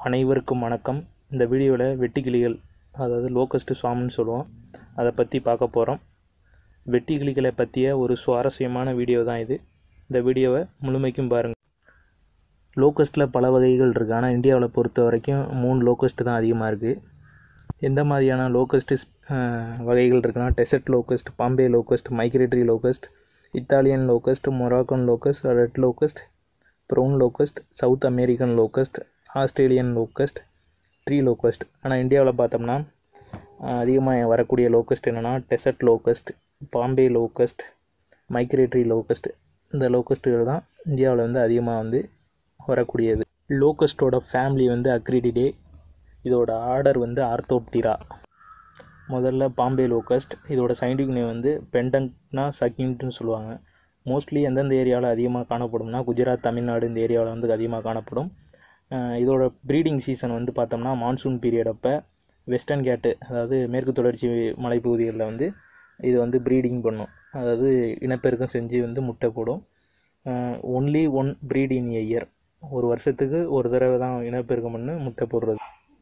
அனைவருக்கும் வணக்கம் இந்த வீடியோவில் வெட்டுக்கிளிகள் அதாவது லோக்கஸ்ட் ஸ்வாம்னு சொல்லுவோம் அதை பற்றி பார்க்க போகிறோம் வெட்டுக்கிளிகளை பற்றிய ஒரு சுவாரஸ்யமான வீடியோ தான் இது இந்த வீடியோவை முழுமைக்கும் பாருங்கள் லோக்கஸ்ட்டில் பல வகைகள் இருக்குது ஆனால் இந்தியாவில் பொறுத்த வரைக்கும் மூணு லோக்கஸ்ட் தான் அதிகமாக இருக்குது எந்த மாதிரியான லோக்கஸ்ட் வகைகள் இருக்குன்னா desert locust Bombay locust migratory locust Italian locust Moroccan locust red locust brown locust south American locust Australian locust tree locust ஆனால் இந்தியாவில் பார்த்தோம்னா அதிகமாக வரக்கூடிய லோக்கஸ்ட் என்னென்னா desert locust Bombay locust migratory locust இந்த லோக்கஸ்ட்டுகள் தான் இந்தியாவில் வந்து அதிகமாக வந்து வரக்கூடியது லோக்கஸ்ட்டோட ஃபேமிலி வந்து அக்ரிடிடே இதோட ஆர்டர் வந்து ஆர்த்தோப்டிரா முதல்ல பாம்பே லோக்கஸ்ட் இதோட சயின்டிஃபிக் நேம் வந்து பெண்டங்னா சக்கின்ட்டுன்னு சொல்லுவாங்க மோஸ்ட்லி எந்தெந்த ஏரியாவில் அதிகமாக காணப்படும்னா குஜராத் தமிழ்நாடு இந்த ஏரியாவில் வந்து அதிகமாக காணப்படும் அஹ் இதோட ப்ரீடிங் சீசன் வந்து பார்த்தோம்னா மான்சூன் பீரியட் அப்போ வெஸ்டர்ன் கேட்டு அதாவது மேற்கு தொடர்ச்சி மலைப்பகுதிகளில் வந்து இது வந்து ப்ரீடிங் பண்ணும் அதாவது இனப்பெருக்கம் செஞ்சு வந்து முட்டை போடும் only one breed in year ஒரு வருஷத்துக்கு ஒரு தடவை தான் இனப்பெருக்கம் பண்ணி முட்டை போடுறது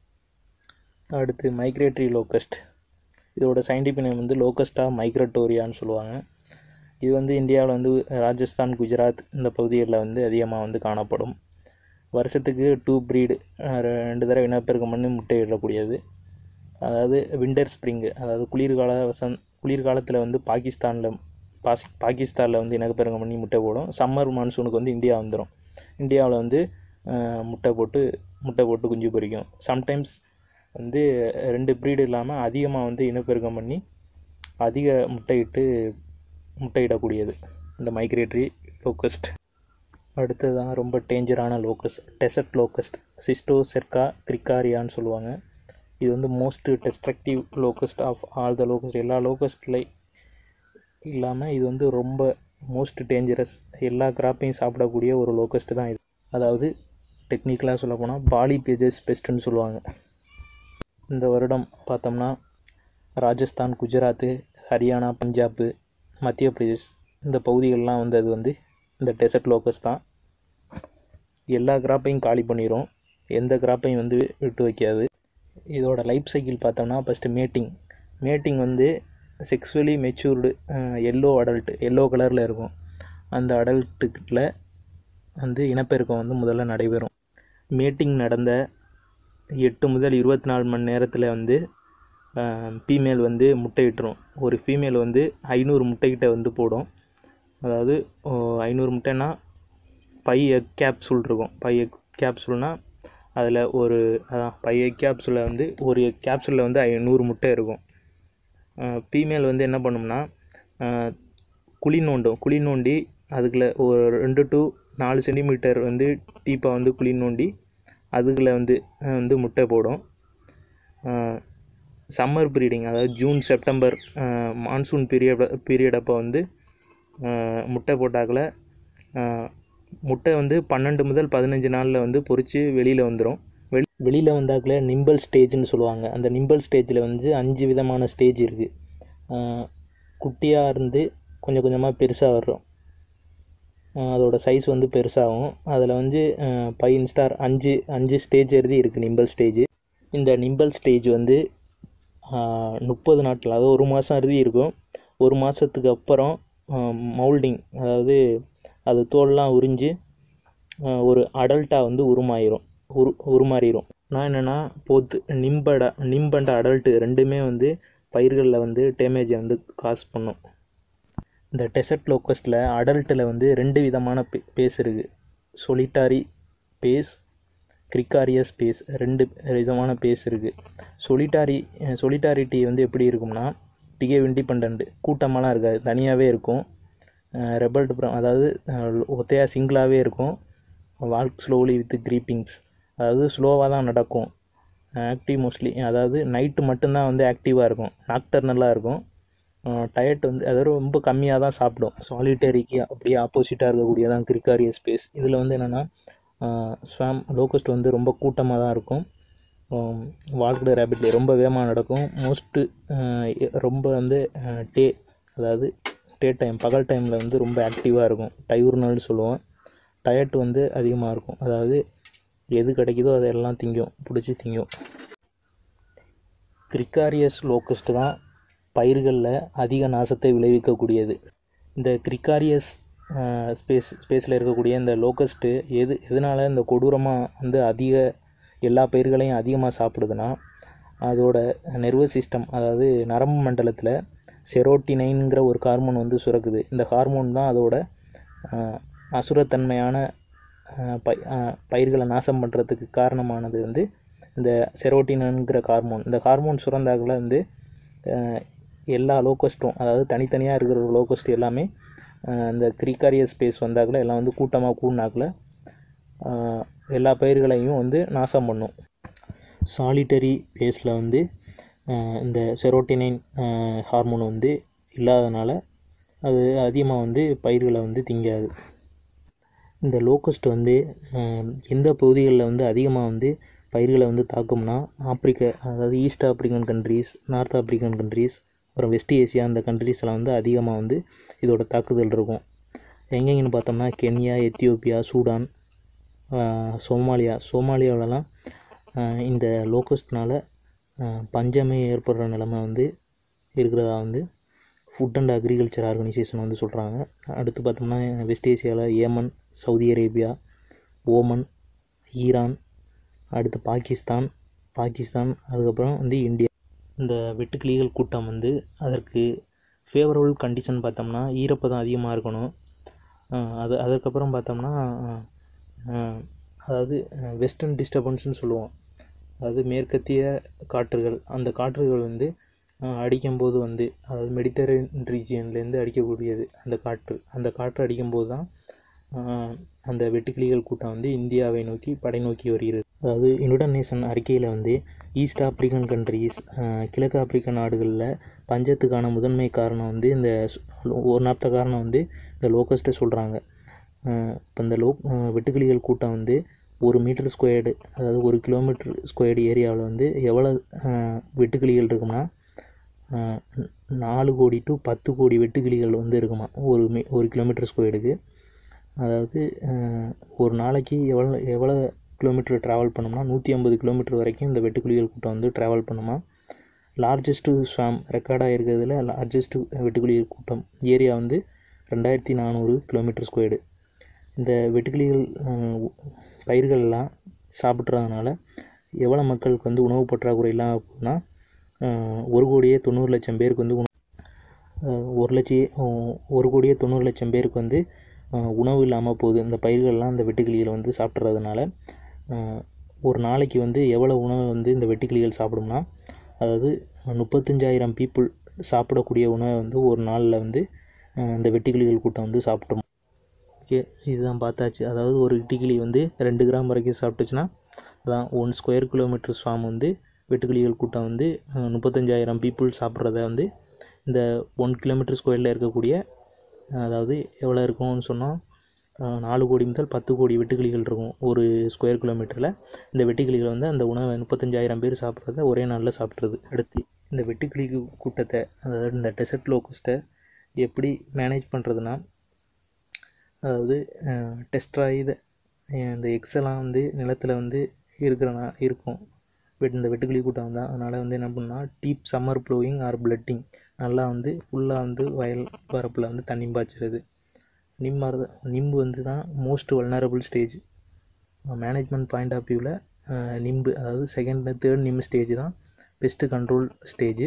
அடுத்து மைக்ரேட்டரி லோக்கஸ்ட் இதோட சயின்டிஃபிக் நேம் வந்து லோக்கஸ்டா மைக்ரட்டோரியான்னு சொல்லுவாங்க இது வந்து இந்தியாவில் வந்து ராஜஸ்தான் குஜராத் இந்த பகுதிகளில் வந்து அதிகமாக வந்து காணப்படும் வருஷத்துக்கு டூ ப்ரீடு ரெண்டு தடவை இனப்பெருக்கம் பண்ணி முட்டையிடக்கூடியது அதாவது விண்டர் ஸ்ப்ரிங்கு அதாவது குளிர்கால வசந் குளிர்காலத்தில் வந்து பாகிஸ்தானில் பாஸ் பாகிஸ்தானில் வந்து இனப்பெருக்கம் பண்ணி முட்டை போடும் சம்மர் மான்சூனுக்கு வந்து இந்தியா வந்துடும் இந்தியாவில் வந்து அஹ், முட்டை போட்டு முட்டை போட்டு குஞ்சு பொரிக்கும் சம்டைம்ஸ் வந்து ரெண்டு ப்ரீடு இல்லாமல் அதிகமாக வந்து இனப்பெருக்கம் பண்ணி அதிக முட்டையிட்டு முட்டையிடக்கூடியது இந்த மைக்ரேட்டரி லோக்கஸ்ட் அடுத்ததான் ரொம்ப டேஞ்சரான locust desert locust Schistocerca கிரிக்காரியான்னு சொல்லுவாங்க இது வந்து most destructive locust of all the locust எல்லா லோக்கஸ்ட்ல இல்லாமல் இது வந்து ரொம்ப மோஸ்ட் டேஞ்சரஸ் எல்லா கிராப்பையும் சாப்பிடக்கூடிய ஒரு லோக்கஸ்ட் தான் இது அதாவது டெக்னிக்கலாக சொல்ல போனால் பாலி பேஜஸ் பெஸ்ட்டுன்னு சொல்லுவாங்க இந்த வருடம் பார்த்தோம்னா ராஜஸ்தான் குஜராத்து ஹரியானா பஞ்சாப்பு மத்திய பிரதேஷ் இந்த பகுதிகளெலாம் வந்து அது வந்து இந்த டெசர்ட் லோக்கஸ் தான் எல்லா கிராப்பையும் காலி பண்ணிடும் எந்த கிராப்பையும் வந்து விட்டு வைக்காது இதோட லைஃப் சைக்கிள் பார்த்தோம்னா ஃபஸ்ட்டு மேட்டிங் மேட்டிங் வந்து sexually matured yellow adult yellow கலரில் இருக்கும் அந்த அடல்ட்டுக்கிட்ட வந்து இனப்பெருக்கம் வந்து முதல்ல நடைபெறும் மேட்டிங் நடந்த எட்டு முதல் இருபத்தி நாலு மணி நேரத்தில் வந்து ஃபீமேல் வந்து முட்டையிட்டுரும் ஒரு ஃபீமேல் வந்து ஐநூறு முட்டைக்கிட்ட வந்து போடும் அதாவது ஐநூறு முட்டைன்னா ஃபைவ் எக் கேப்சூல் இருக்கும் ஃபைவ் எக் கேப்சூல்னால் அதில் ஒரு அதான் ஃபைவ் எக் கேப்சூலில் வந்து ஒரு எக் கேப்சூலில் வந்து ஐநூறு முட்டை இருக்கும் ஃபீமேல் வந்து என்ன பண்ணும்னா அஹ், குழி நோண்டும் குழி நோண்டி அதுக்குள்ள ஒரு ரெண்டு டு நாலு சென்டிமீட்டர் வந்து டீப்பாக வந்து குழி நோண்டி அதுக்குள்ள வந்து அஹ், வந்து முட்டை போடும் சம்மர் ப்ரீடிங் அதாவது June September monsoon period period அப்போ வந்து அஹ், முட்டை போட்டாக்கில் முட்டை வந்து பன்னெண்டு முதல் பதினஞ்சு நாளில் வந்து பொரித்து வெளியில் வந்துடும் வெளி வெளியில் வந்தாக்கில் நிம்பல் ஸ்டேஜ்னு சொல்லுவாங்க அந்த நிம்பல் ஸ்டேஜில் வந்து அஞ்சு விதமான ஸ்டேஜ் இருக்குது குட்டியாக இருந்து கொஞ்சம் கொஞ்சமாக பெருசாக வரும் அஹ் அதோட சைஸ் வந்து பெருசாகும் அதில் வந்து பைன் ஸ்டார் அஞ்சு அஞ்சு ஸ்டேஜ் எழுதி இருக்குது நிம்பல் ஸ்டேஜ் இந்த நிம்பல் ஸ்டேஜ் வந்து முப்பது நாட்கள் அதாவது ஒரு மாதம் அறுதி இருக்கும் ஒரு மாதத்துக்கு அப்புறம் மவுல்டிங் அதாவது அது தோல்லாம் உறிஞ்சு ஆஹ் ஒரு அடல்ட்டாக வந்து உருமாயிரும் உரு உருமாறிடும் நான் என்னென்னா போத்து நிம்பட நிம்பண்ட அடல்ட்டு ரெண்டுமே வந்து பயிர்களில் வந்து டேமேஜை வந்து காஸ் பண்ணும் இந்த டெசர்ட் லோக்கஸ்ட்டில் அடல்ட்டில் வந்து ரெண்டு விதமான பே பேஸ் இருக்குது சொலிட்டாரி பேஸ் கிரிக்காரியஸ் பேஸ் ரெண்டு விதமான பேஸ் இருக்குது சொலிட்டாரி சொலிட்டாரிட்டி வந்து எப்படி இருக்கும்னா பிகேவ் இண்டிபெண்ட் கூட்டமாலாம் இருக்காது தனியாகவே இருக்கும் ரெபல்ட் அதாவது ஒத்தையாக சிங்கிளாகவே இருக்கும் வால்க் ஸ்லோலி வித் க்ரீப்பிங்ஸ் அதாவது ஸ்லோவாக தான் நடக்கும் ஆக்டிவ் மோஸ்ட்லி அதாவது நைட்டு மட்டும்தான் வந்து ஆக்டிவாக இருக்கும் நாக்டர்னலாக இருக்கும் டயட் வந்து அதாவது ரொம்ப கம்மியாக தான் சாப்பிடும் சாலிட்டரிக்கு அப்படியே ஆப்போசிட்டாக இருக்கக்கூடியதான் கிரிக்காரிய ஸ்பேஸ் இதில் வந்து என்னென்னா ஸ்வாம் லோக்கஸ்ட் வந்து ரொம்ப கூட்டமாக தான் இருக்கும் வால்க்டு ரேபிட்லி ரொம்ப வேகமாக நடக்கும் மோஸ்ட்டு ரொம்ப வந்து டே அதாவது டே டைம் பகல் டைமில் வந்து ரொம்ப ஆக்டிவாக இருக்கும் டையூர்னல்னு சொல்லுவோம் டயட் வந்து அதிகமாக இருக்கும் அதாவது எது கிடைக்குதோ அதெல்லாம் திங்கும் பிடிச்சி திங்கும் கிரிக்காரியஸ் லோக்கஸ்ட் தான் பயிர்களில் அதிக நாசத்தை விளைவிக்கக்கூடியது இந்த கிரிக்காரியஸ் ஸ்பேஸ் ஸ்பேஸில் இருக்கக்கூடிய இந்த லோக்கஸ்ட்டு எது எதனால் இந்த கொடூரமாக வந்து அதிக எல்லா பயிர்களையும் அதிகமாக சாப்பிடுதுன்னா அதோட நெர்வஸ் சிஸ்டம் அதாவது நரம்பு மண்டலத்தில் செரோட்டினைன்கிற ஒரு ஹார்மோன் வந்து சுரக்குது இந்த ஹார்மோன் தான் அதோட அஹ், அசுரத்தன்மையான அஹ், பை அஹ், பயிர்களை நாசம் பண்ணுறதுக்கு காரணமானது வந்து இந்த செரோட்டினன்கிற ஹார்மோன் இந்த ஹார்மோன் சுரந்தாக்கில் வந்து அஹ், எல்லா லோக்கஸ்ட்டும் அதாவது தனித்தனியாக இருக்கிற லோக்கஸ்ட் எல்லாமே அஹ், இந்த கிரிக்காரியஸ் ஸ்பேஸ் வந்தாக்கில் எல்லாம் வந்து கூட்டமாக கூடினாக்கில் எல்லா பயிர்களையும் வந்து நாசம் பண்ணும் சாலிட்டரி பேஸில் வந்து அஹ், இந்த செரோட்டினைன் ஹார்மோன் வந்து இல்லாதனால அது அதிகமாக வந்து பயிர்களை வந்து திங்காது இந்த லோக்கஸ்ட் வந்து அஹ், எந்த பகுதிகளில் வந்து அதிகமாக வந்து பயிர்களை வந்து தாக்கும்னா ஆப்பிரிக்க அதாவது east African countries north African countries அப்புறம் வெஸ்ட் ஏசியா அந்த கண்ட்ரீஸில் வந்து அதிகமாக வந்து இதோட தாக்குதல் இருக்கும் எங்கெங்கன்னு பார்த்தோம்னா கென்யா எத்தியோப்பியா சூடான் ஆஹ், சோமாலியா சோமாலியாவிலலாம் ஆஹ், இந்த லோக்கஸ்ட்னால ஆஹ், பஞ்சமே ஏற்படுற நிலைமை வந்து இருக்கிறதா வந்து ஃபுட் அண்ட் அக்ரிகல்ச்சர் ஆர்கனைசேஷன் வந்து சொல்கிறாங்க அடுத்து பார்த்தோம்னா வெஸ்ட் ஏசியாவில் Yemen Saudi Arabia Oman Iran அடுத்து பாகிஸ்தான் பாகிஸ்தான் அதுக்கப்புறம் வந்து இந்தியா இந்த வெட்டுக்கிளிகள் கூட்டம் வந்து அதற்கு ஃபேவரபிள் கண்டிஷன் பார்த்தோம்னா ஈரப்பதம் அதிகமாக இருக்கணும் ஆஹ் அது அதுக்கப்புறம் பார்த்தோம்னா ஆஹ் ஆஹ் அதாவது வெஸ்டர்ன் டிஸ்டர்பன்ஸ்னு சொல்லுவோம் அதாவது மேற்கத்திய காற்றுகள் அந்த காற்றுகள் வந்து ஆஹ் அடிக்கும்போது வந்து அதாவது மெடிட்டரேன் ரீஜியன்லேருந்து அடிக்கக்கூடியது அந்த காற்று அந்த காற்று அடிக்கும்போது தான் ஆஹ் அந்த வெட்டுக்கிளிகள் கூட்டம் வந்து இந்தியாவை நோக்கி படை நோக்கி வருகிறது அதாவது யுனைடட் நேஷன் அறிக்கையில் வந்து ஈஸ்ட் ஆப்பிரிக்கன் கண்ட்ரீஸ் கிழக்கு ஆப்பிரிக்க நாடுகளில் பஞ்சத்துக்கான முதன்மை காரணம் வந்து இந்த சு- ஒரு நாப்த காரணம் வந்து இந்த லோக்கஸ்ட்டை சொல்கிறாங்க இப்போ இந்த லோ அஹ் வெட்டுக்கிளிகள் கூட்டம் வந்து ஒரு மீட்டர் ஸ்கொயர்டு அதாவது ஒரு கிலோமீட்டர் ஸ்கொயர்டு ஏரியாவில் வந்து எவ்வளோ அஹ், வெட்டுக்கிளிகள் இருக்கும்னா அஹ், நாலு கோடி டு பத்து கோடி வெட்டுக்கிளிகள் வந்து இருக்குமா ஒரு மீ ஒரு கிலோமீட்டர் ஸ்கொயர்டுக்கு அதாவது அஹ், ஒரு நாளைக்கு எவ்வளோ எவ்வளோ கிலோமீட்டர் ட்ராவல் பண்ணும்னா நூற்றி ஐம்பது கிலோமீட்டர் வரைக்கும் இந்த வெட்டுக்கிளிகள் கூட்டம் வந்து ட்ராவல் பண்ணுமா லார்ஜஸ்ட்டு ஸ்வாம் ரெக்கார்டாக இருக்கிறதுல லார்ஜஸ்ட்டு வெட்டுக்கிளிகள் கூட்டம் ஏரியா வந்து ரெண்டாயிரத்தி நானூறு கிலோமீட்டர் ஸ்கொயர்டு இந்த வெட்டுக்கிளிகள் அஹ், பயிர்கள் எல்லாம் சாப்பிட்றதுனால எவ்வளோ மக்களுக்கு வந்து உணவு பற்றாக்குறை இல்லாமல் போகுதுன்னா அஹ், ஒரு கோடியே தொண்ணூறு லட்சம் பேருக்கு வந்து உணவு அஹ், ஒரு லட்சம் அஹ், ஒரு கோடியே தொண்ணூறு லட்சம் பேருக்கு வந்து அஹ், உணவு இல்லாமல் போகுது இந்த பயிர்கள்லாம் இந்த வெட்டுக்கிளிகள் வந்து சாப்பிட்றதுனால அஹ், ஒரு நாளைக்கு வந்து எவ்வளோ உணவு வந்து இந்த வெட்டுக்கிளிகள் சாப்பிடும்னா அதாவது முப்பத்தஞ்சாயிரம் பீப்புள் சாப்பிடக்கூடிய உணவை வந்து ஒரு நாளில் வந்து அஹ், இந்த வெட்டுக்கிளிகள் கூட்டம் வந்து சாப்பிட்ரும் ஓகே இதுதான் பார்த்தாச்சு அதாவது ஒரு வெட்டுக்கிளி வந்து ரெண்டு கிராம் வரைக்கும் சாப்பிட்டுச்சுன்னா அதான் ஒன் ஸ்கொயர் கிலோமீட்டர் ஸ்வாம் வந்து வெட்டுக்கிளிகள் கூட்டம் வந்து அஹ், முப்பத்தஞ்சாயிரம் பீப்புள் சாப்பிட்றத வந்து இந்த ஒன் கிலோமீட்டர் ஸ்கொயரில் இருக்கக்கூடிய அஹ், அதாவது எவ்வளோ இருக்கும்னு சொன்னால் அஹ், நாலு கோடி முதல் பத்து கோடி வெட்டுக்கிளிகள் இருக்கும் ஒரு ஸ்கொயர் கிலோமீட்டரில் இந்த வெட்டுக்கிளிகள் வந்து அந்த உணவை முப்பத்தஞ்சாயிரம் பேர் சாப்பிட்றத ஒரே நாளில் சாப்பிட்றது அடுத்து இந்த வெட்டுக்கிளி கூட்டத்தை அதாவது இந்த டெசர்ட் லோக்கஸ்ட்டை எப்படி மேனேஜ் பண்ணுறதுனா அதாவது டெஸ்ட்ராய்த இந்த எக்ஸெல்லாம் வந்து நிலத்தில் வந்து இருக்கிறனா இருக்கும் வெட் இந்த வெட்டுக்கிளி கூட்டம் தான் அதனால் வந்து என்ன பண்ணால் deep summer ploughing or flooding நல்லா வந்து ஃபுல்லாக வந்து வயல் வரப்பில் வந்து தண்ணி பாய்ச்சிறது நிம்மறது நிம்பு வந்து தான் most vulnerable stage management point of வியூவில் நிம்பு அதாவது செகண்ட் தேர்ட் நிம் ஸ்டேஜ் தான் பெஸ்ட்டு கண்ட்ரோல் ஸ்டேஜ்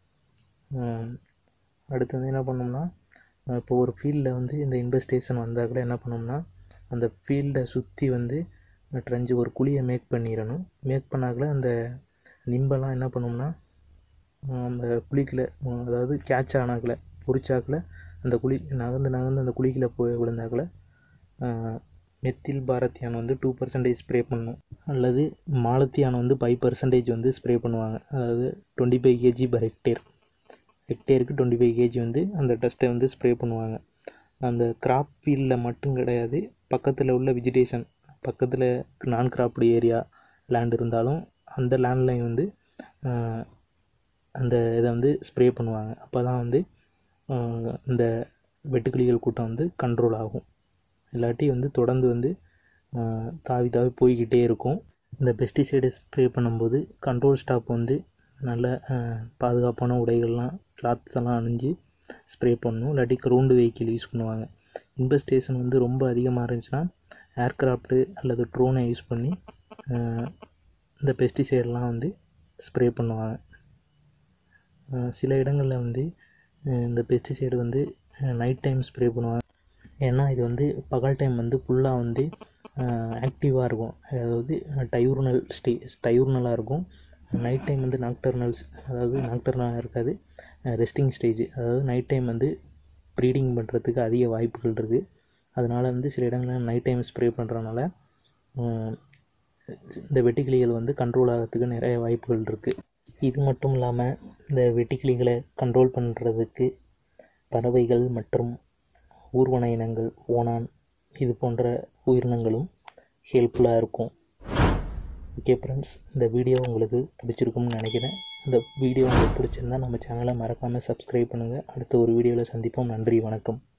அடுத்து வந்து என்ன பண்ணோம்னா அஹ் இப்போ ஒரு ஃபீல்டில் வந்து இந்த இன்வெஸ்டேஷன் வந்தால் கூட என்ன பண்ணோம்னா அந்த ஃபீல்டை சுற்றி வந்து ட்ரெஞ்சு ஒரு குழியை மேக் பண்ணிடணும் மேக் பண்ணாக்கல அந்த நிம்பெல்லாம் என்ன பண்ணோம்னா அஹ் அந்த குழிக்குள்ள அஹ் அதாவது கேட்ச் ஆனாக்கல பொறிச்சாக்கல அந்த குழி நகர்ந்து நகர்ந்து அந்த குழிக்குள்ள போய் விழுந்தாக்கல மெத்தில் பாரத்தியான் வந்து டூ பர்சன்டேஜ் ஸ்ப்ரே பண்ணணும் அல்லது மாலத்தியான் வந்து ஃபைவ் பர்சன்டேஜ் வந்து ஸ்ப்ரே பண்ணுவாங்க அதாவது twenty five KG per hectare ஹெக்டேருக்கு டுவெண்ட்டி ஃபைவ் கேஜி வந்து அந்த டஸ்ட்டை வந்து ஸ்ப்ரே பண்ணுவாங்க அந்த கிராப் ஃபீல்டில் மட்டும் கிடையாது பக்கத்தில் உள்ள வெஜிடேஷன் பக்கத்தில் நான் கிராப்டு ஏரியா லேண்ட் இருந்தாலும் அந்த லேண்ட்லையும் வந்து ஆஹ், அந்த இதை வந்து ஸ்ப்ரே பண்ணுவாங்க அப்போ தான் வந்து ஆஹ், இந்த வெட்டுக்கிளிகள் கூட்டம் வந்து கண்ட்ரோல் ஆகும் இல்லாட்டி வந்து தொடர்ந்து வந்து ஆஹ், தாவி தாவி போய்கிட்டே இருக்கும் இந்த பெஸ்டிசைடை ஸ்ப்ரே பண்ணும்போது கண்ட்ரோல் ஸ்டாப் வந்து நல்ல ஆஹ், பாதுகாப்பான உடைகள்லாம் கிளாத்ஸ் எல்லாம் அணிஞ்சு ஸ்ப்ரே பண்ணணும் இல்லாட்டி க்ரௌண்டு வெஹிக்கிள் யூஸ் பண்ணுவாங்க இன்வெஸ்டேஷன் வந்து ரொம்ப அதிகமாக இருந்துச்சுன்னா ஏர்க்ராஃப்ட்டு அல்லது ட்ரோனை யூஸ் பண்ணி ஆஹ், இந்த பெஸ்டிசைடெலாம் வந்து ஸ்ப்ரே பண்ணுவாங்க ஆஹ், சில இடங்களில் வந்து ஆஹ், இந்த பெஸ்டிசைடு வந்து நைட் டைம் ஸ்ப்ரே பண்ணுவாங்க ஏன்னா இது வந்து பகல் டைம் வந்து ஃபுல்லாக வந்து ஆக்டிவாக இருக்கும் அதாவது டையூர்னல் ஸ்டே டையூர்னலாக இருக்கும் நைட் டைம் வந்து நாக்டர்னல்ஸ் அதாவது நாக்டர்னலாக இருக்காது ரெஸ்டிங் ஸ்டேஜ் அதாவது நைட் டைம் வந்து ப்ரீடிங் பண்ணுறதுக்கு அதிக வாய்ப்புகள் இருக்குது அதனால் வந்து சில இடங்களில் நைட் டைம் ஸ்ப்ரே பண்ணுறனால இந்த வெட்டுக்கிளிகள் வந்து கண்ட்ரோல் ஆகிறதுக்கு நிறைய வாய்ப்புகள் இருக்குது இது மட்டும் இல்லாமல் இந்த வெட்டுக்கிளிகளை கண்ட்ரோல் பண்ணுறதுக்கு பறவைகள் மற்றும் ஊர்வன இனங்கள் ஓணான் இது போன்ற உயிரினங்களும் ஹெல்ப்ஃபுல்லாக இருக்கும் ஓகே ஃப்ரெண்ட்ஸ் இந்த வீடியோ உங்களுக்கு பிடிச்சிருக்கும்னு நினைக்கிறேன் இந்த வீடியோ உங்களுக்கு பிடிச்சிருந்தா நம்ம சேனலை மறக்காமல் சப்ஸ்கிரைப் பண்ணுங்கள் அடுத்த ஒரு வீடியோவில் சந்திப்போம் நன்றி வணக்கம்